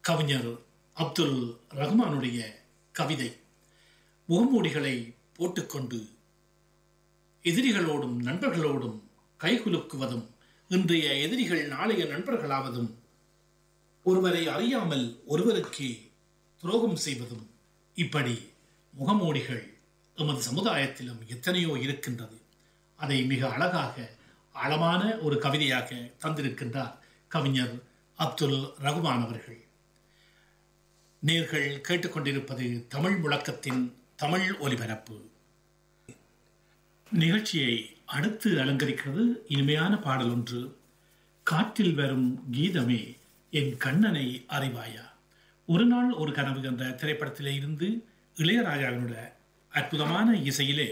கவிஞர் அப்துல் ரஹ்மானுடைய கவிதை முகமூடிகளை போட்டுக்கொண்டு எதிரிகளோடும் நண்பர்களோடும் கைகுலுக்குவதும் இன்றைய எதிரிகள் நாளைய நண்பர்களாவதும் ஒருவரை அறியாமல் ஒருவருக்கு துரோகம் செய்வதும் இப்படி முகமூடிகள் எமது சமுதாயத்திலும் எத்தனையோ இருக்கின்றது அதை மிக அழகாக ஆழமான ஒரு கவிதையாக தந்திருக்கின்றார் கவிஞர் அப்துல் ரகுமான் அவர்கள் நேர்கள் கேட்டுக்கொண்டிருப்பது தமிழ் முழக்கத்தின் தமிழ் ஒலிபரப்பு நிகழ்ச்சியை அடுத்து அலங்கரிக்கிறது இனிமையான பாடல் ஒன்று காற்றில் வரும் கீதமே என் கண்ணனை அறிவாயா ஒரு நாள் ஒரு கனவு என்ற திரைப்படத்திலே இருந்து இளையராஜாவினுடைய அற்புதமான இசையிலே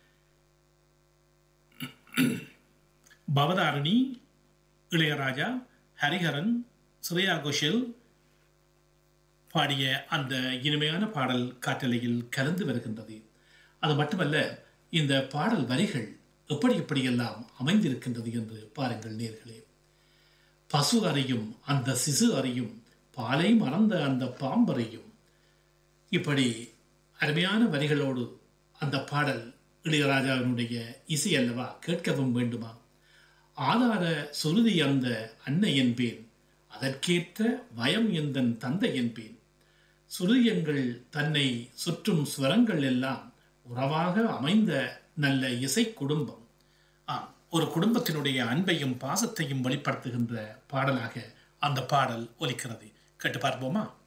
பவதாரணி இளையராஜா ஹரிஹரன் ஸ்ரேயா கோஷல் பாடிய அந்த இனிமையான பாடல் காற்றலையில் கலந்து வருகின்றது அது மட்டுமல்ல இந்த பாடல் வரிகள் எப்படி எப்படியெல்லாம் அமைந்திருக்கின்றது என்று பாருங்கள் நேர்களே பசு அறியும் அந்த சிசு அறியும் பாலை மறந்த அந்த பாம்பறையும் இப்படி அருமையான வரிகளோடு அந்த பாடல் இளையராஜாவினுடைய இசை அல்லவா கேட்கவும் வேண்டுமா ஆதார சுருதி அந்த அன்னை என்பேன் அதற்கேற்ற பயம் எந்தன் தந்தை என்பேன் சுருதியங்கள் தன்னை சுற்றும் ஸ்வரங்கள் எல்லாம் உறவாக அமைந்த நல்ல இசை குடும்பம் ஆம் ஒரு குடும்பத்தினுடைய அன்பையும் பாசத்தையும் வெளிப்படுத்துகின்ற பாடலாக அந்த பாடல் ஒலிக்கிறது கேட்டு பார்ப்போமா